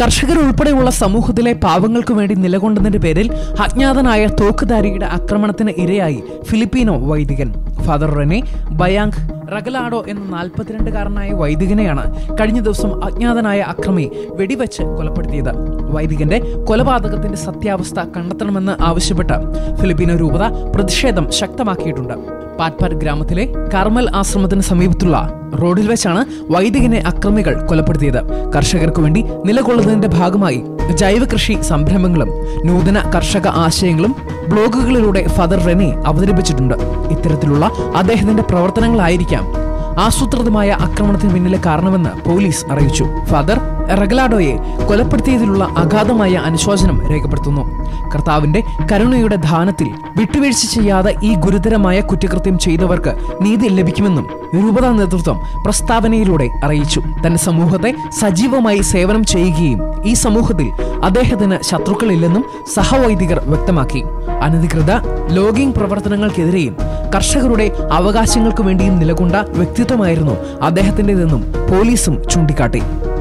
കർഷകർ ഉൾപ്പെടെയുള്ള സമൂഹത്തിലെ പാവങ്ങൾക്കു വേണ്ടി നിലകൊണ്ടതിന്റെ പേരിൽ അജ്ഞാതനായ തോക്കുധാരിയുടെ ആക്രമണത്തിന് ഇരയായി ഫിലിപ്പീനോ വൈദികൻ ഫാദർ റെനെ ബയാങ് റഗലാഡോ എന്ന നാൽപ്പത്തിരണ്ടുകാരനായ വൈദികനെയാണ് കഴിഞ്ഞ ദിവസം അജ്ഞാതനായ അക്രമി വെടിവെച്ച് കൊലപ്പെടുത്തിയത് വൈദികന്റെ കൊലപാതകത്തിന്റെ സത്യാവസ്ഥ കണ്ടെത്തണമെന്ന് ആവശ്യപ്പെട്ട് ഫിലിപ്പീനോ രൂപത പ്രതിഷേധം ശക്തമാക്കിയിട്ടുണ്ട് പാറ്റ്പാറ്റ് ഗ്രാമത്തിലെ കാർമൽ ആശ്രമത്തിന് സമീപത്തുള്ള റോഡിൽ വെച്ചാണ് വൈദികനെ അക്രമികൾ കൊലപ്പെടുത്തിയത് കർഷകർക്ക് വേണ്ടി നിലകൊള്ളുന്നതിന്റെ ഭാഗമായി ജൈവ കൃഷി സംരംഭങ്ങളും നൂതന കർഷക ആശയങ്ങളും ബ്ലോഗുകളിലൂടെ ഫാദർ റെനെ അവതരിപ്പിച്ചിട്ടുണ്ട് ഇത്തരത്തിലുള്ള അദ്ദേഹത്തിന്റെ പ്രവർത്തനങ്ങളായിരിക്കാം ആസൂത്രിതമായ ആക്രമണത്തിന് പിന്നിലെ കാരണമെന്ന് പോലീസ് അറിയിച്ചു ഫാദർ റഗലാഡോയെ കൊലപ്പെടുത്തിയതിലുള്ള അഗാധമായ അനുശോചനം രേഖപ്പെടുത്തുന്നു കർത്താവിന്റെ കരുണയുടെ ദാനത്തിൽ വിട്ടുവീഴ്ച ചെയ്യാതെ ഈ ഗുരുതരമായ കുറ്റകൃത്യം ചെയ്തവർക്ക് നീതി ലഭിക്കുമെന്നും രൂപതാ നേതൃത്വം പ്രസ്താവനയിലൂടെ അറിയിച്ചു തന്റെ സമൂഹത്തെ സജീവമായി സേവനം ചെയ്യുകയും ഈ സമൂഹത്തിൽ അദ്ദേഹത്തിന് ശത്രുക്കളില്ലെന്നും സഹവൈദികർ വ്യക്തമാക്കി അനധികൃത ലോഗിംഗ് പ്രവർത്തനങ്ങൾക്കെതിരെയും കർഷകരുടെ അവകാശങ്ങൾക്ക് വേണ്ടിയും നിലകൊണ്ട വ്യക്തിത്വമായിരുന്നു അദ്ദേഹത്തിൻ്റെതെന്നും പോലീസും ചൂണ്ടിക്കാട്ടി